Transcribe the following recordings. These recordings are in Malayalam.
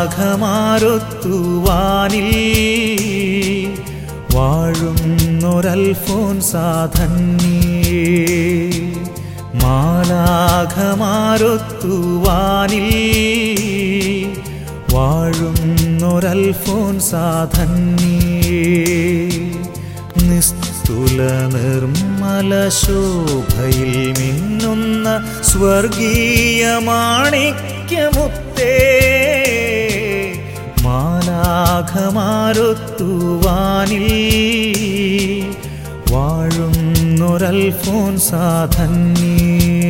മാലാഖമാരൊത്തുവാനിൽ വാഴുന്നൊരൽഫോൻ സാധന്യേ മാലാഖമാരൊത്തുവാനിൽ വാഴുന്നൊരൽഫോൻ സാധന്യേ നിസ്തുല നിർമ്മല ശോഭയിൽ മിന്നുന്ന സ്വർഗീയ മാണിക്യമുത്തേ മാലാഖമാരൊത്തുവാനിൽ വാഴുന്നൊരൽഫോൻ സാധന്യേ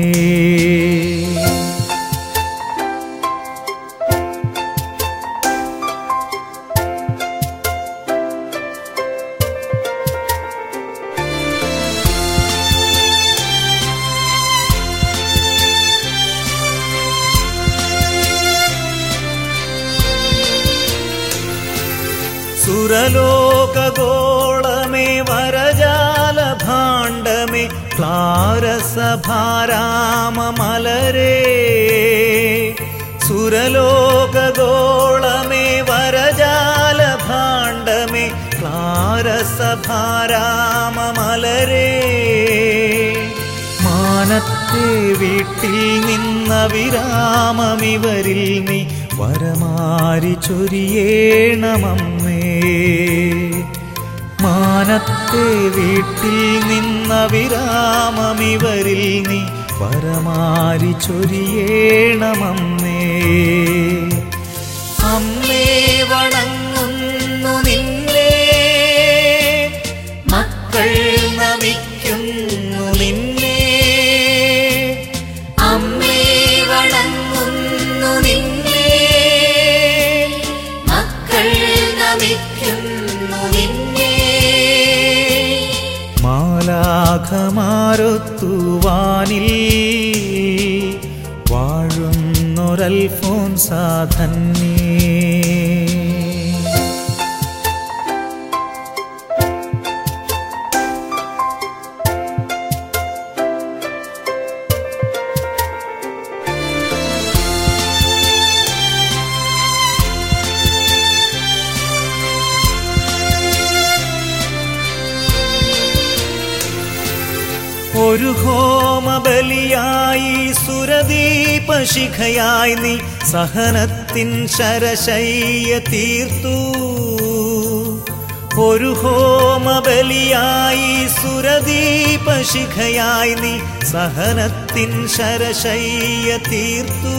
സുരലോകഗോളമേ വരജാല ഭാണ്ഡമേ ക്ലാരസഭാരാമമലരേ സുരലോകഗോളമേ വരജാല ഭാണ്ഡമേ ക്ലാരസഭാരാമമലരേ മാനത്തെ വീട്ടിൽ നിന്ന വിരാമമിവരിൽ നീ വരമാരി ചൊരിയേണമമ്മേ മാനത്തെ വീട്ടിൽ നിന്ന വിരാമമിവരിൽ നീ വരമാരി ചൊരിയേണമമ്മേ അമ്മേ വണങ്ങുന്നു നിന്നെ മക്കൾ നമിക്കുന്നു നിന്നെ അമ്മേ വണങ്ങുന്നു നിന്നെ മക്കൾ നമിക്കുന്നു നിന്നെ മാലാഖമാരൊത്തുവാനിൽ വാഴുന്നൊരൽഫോൻ സാധന്യേ ഒരു ഹോമബലിയായി സുരദീപശിഖയായി നീ സഹനത്തിൻ ശരശയ്യ തീർത്തു ഒരു ഹോമബലിയായി സുരദീപശിഖയായി നീ സഹനത്തിൻ ശരശയ്യ തീർത്തു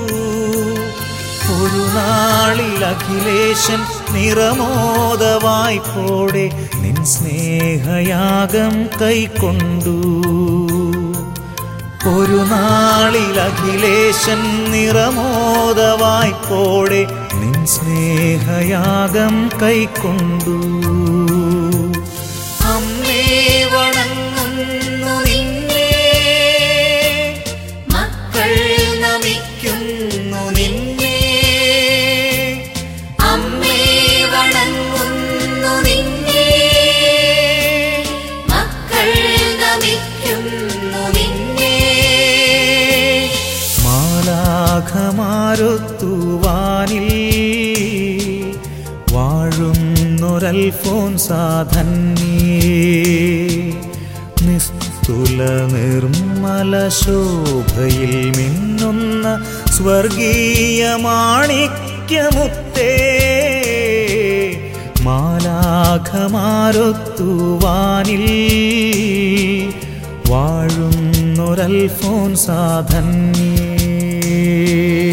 ഒരു നാളിൽ അഖിലേശൻ നിറമോദവായ്പോടെ നിൻ സ്നേഹയാഗം കൈക്കൊണ്ടു ഒരു നാളിൽ അഖിലേശൻ നിറമോദവായ്പോടെ നിൻ സ്നേഹയാഗം കൈക്കൊണ്ടു അമ്മേ വണങ്ങുന്നു നിന്നെ മക്കൾ നമിക്കുന്നു നിന്നെ അമ്മേ വണങ്ങുന്നു നിന്നെ മക്കൾ നമിക്കുന്നു നിന്നെ മാലാഖമാരൊത്തുവാനിൽ വാഴുന്നൊരൽഫോൻ സാധന്യേ നിസ്തുല നിർമ്മല ശോഭയിൽ മിന്നുന്ന സ്വർഗീയ മാണിക്യമുത്തേ മാലാഖമാരൊത്തുവാനിൽ വാഴുന്നൊരൽഫോൻ സാധന്യേ